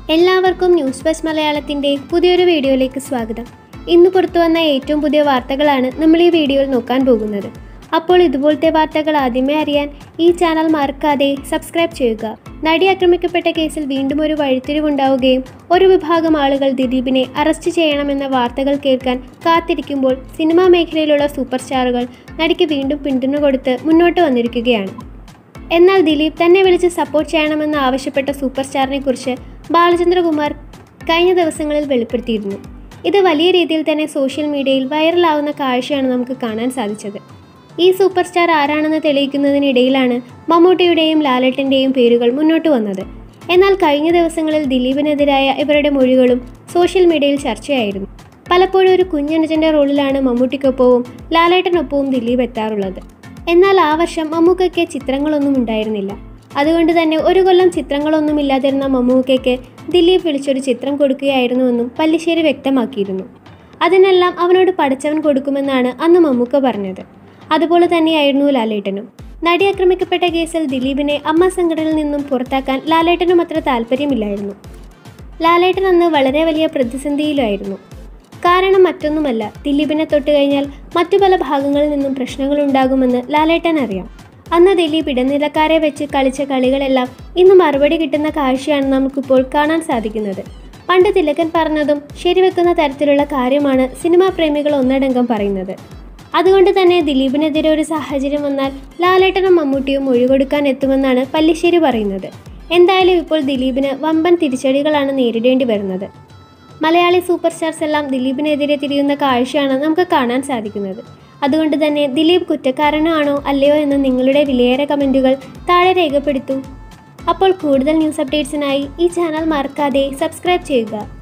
എല്ലാവർക്കും news bus മലയാളത്തിൻ്റെ പുതിയൊരു വീഡിയോയിലേക്ക് സ്വാഗതം ഇന്ന് പുറത്തു വന്ന ഏറ്റവും പുതിയ വാർത്തകളാണ് നമ്മൾ ഈ വീഡിയോയിൽ നോക്കാൻ പോകുന്നത് അപ്പോൾ ഇതുപോലത്തെ വാർത്തകൾ ആദ്യമേ അറിയാൻ ഈ ചാനൽ മറക്കാതെ സബ്സ്ക്രൈബ് ചെയ്യുക നടി ആക്രമിക്കപ്പെട്ട കേസിൽ വീണ്ടും ഒരു വഴിത്തിരിവുണ്ടാവുകയും ഒരു വിഭാഗം ആളുകൾ ദിലീപിനെ അറസ്റ്റ് ചെയ്യണമെന്ന വാർത്തകൾ കേൾക്കാൻ കാത്തിരിക്കുമ്പോൾ സിനിമാ മേഖലയിലുള്ള സൂപ്പർ സ്റ്റാറുകൾ നടിക്ക് വീണ്ടും പിന്തുണ കൊടുത്ത് മുന്നോട്ട് വന്നിരിക്കുകയാണ് എന്നാൽ ദിലീപ് തന്നെ വിളിച്ച് സപ്പോർട്ട് ചെയ്യണമെന്ന് ആവശ്യപ്പെട്ട സൂപ്പർ സ്റ്റാറിനെ കുറിച്ച് ബാലചന്ദ്രകുമാർ കഴിഞ്ഞ ദിവസങ്ങളിൽ വെളിപ്പെടുത്തിയിരുന്നു ഇത് വലിയ രീതിയിൽ തന്നെ സോഷ്യൽ മീഡിയയിൽ വൈറലാവുന്ന കാഴ്ചയാണ് നമുക്ക് കാണാൻ സാധിച്ചത് ഈ സൂപ്പർ സ്റ്റാർ ആരാണെന്ന് തെളിയിക്കുന്നതിനിടയിലാണ് മമ്മൂട്ടിയുടെയും ലാലേട്ടൻ്റെയും പേരുകൾ മുന്നോട്ട് വന്നത് എന്നാൽ കഴിഞ്ഞ ദിവസങ്ങളിൽ ദിലീപിനെതിരായ ഇവരുടെ മൊഴികളും സോഷ്യൽ മീഡിയയിൽ ചർച്ചയായിരുന്നു പലപ്പോഴും ഒരു കുഞ്ഞനുജൻ്റെ റോളിലാണ് മമ്മൂട്ടിക്കൊപ്പവും ലാലേട്ടനൊപ്പവും ദിലീപ് എത്താറുള്ളത് എന്നാൽ ആ വർഷം മമ്മൂക്കയ്ക്ക് ചിത്രങ്ങളൊന്നും ഉണ്ടായിരുന്നില്ല അതുകൊണ്ട് തന്നെ ഒരു കൊല്ലം ചിത്രങ്ങളൊന്നും ഇല്ലാതിരുന്ന മമ്മൂക്കയ്ക്ക് ദിലീപ് വിളിച്ചൊരു ചിത്രം കൊടുക്കുകയായിരുന്നുവെന്നും പല്ലിശ്ശേരി വ്യക്തമാക്കിയിരുന്നു അതിനെല്ലാം അവനോട് പഠിച്ചവൻ കൊടുക്കുമെന്നാണ് അന്ന് മമ്മൂക്ക പറഞ്ഞത് അതുപോലെ തന്നെയായിരുന്നു ലാലേട്ടനും നടി ആക്രമിക്കപ്പെട്ട കേസിൽ ദിലീപിനെ അമ്മ സംഘടനയിൽ നിന്നും പുറത്താക്കാൻ ലാലേട്ടനും അത്ര താല്പര്യമില്ലായിരുന്നു ലാലേട്ടൻ അന്ന് വളരെ വലിയ പ്രതിസന്ധിയിലായിരുന്നു കാരണം മറ്റൊന്നുമല്ല ദിലീപിനെ തൊട്ട് കഴിഞ്ഞാൽ മറ്റു പല ഭാഗങ്ങളിൽ നിന്നും പ്രശ്നങ്ങൾ ഉണ്ടാകുമെന്ന് ലാലേട്ടൻ അറിയാം അന്ന് ദിലീപ് ഇടനിലക്കാരെ വെച്ച് കളിച്ച കളികളെല്ലാം ഇന്ന് മറുപടി കിട്ടുന്ന കാഴ്ചയാണ് നമുക്കിപ്പോൾ കാണാൻ സാധിക്കുന്നത് പണ്ട് തിലകൻ പറഞ്ഞതും ശരിവെക്കുന്ന തരത്തിലുള്ള കാര്യമാണ് സിനിമാ പ്രേമികൾ ഒന്നടങ്കം പറയുന്നത് അതുകൊണ്ട് തന്നെ ദിലീപിനെതിരെ ഒരു സാഹചര്യം വന്നാൽ ലാലേട്ടനും മമ്മൂട്ടിയും മൊഴി കൊടുക്കാൻ എത്തുമെന്നാണ് പല്ലിശ്ശേരി പറയുന്നത് എന്തായാലും ഇപ്പോൾ ദിലീപിന് വമ്പൻ തിരിച്ചടികളാണ് നേരിടേണ്ടി വരുന്നത് മലയാളി സൂപ്പർ സ്റ്റാർസ് എല്ലാം ദിലീപിനെതിരെ തിരിയുന്ന കാഴ്ചയാണ് നമുക്ക് കാണാൻ സാധിക്കുന്നത് അതുകൊണ്ട് തന്നെ ദിലീപ് കുറ്റക്കാരനാണോ അല്ലയോ എന്ന് നിങ്ങളുടെ വിലയേറെ കമൻറ്റുകൾ താഴെ രേഖപ്പെടുത്തൂ അപ്പോൾ കൂടുതൽ ന്യൂസ് അപ്ഡേറ്റ്സിനായി ഈ ചാനൽ മറക്കാതെ സബ്സ്ക്രൈബ് ചെയ്യുക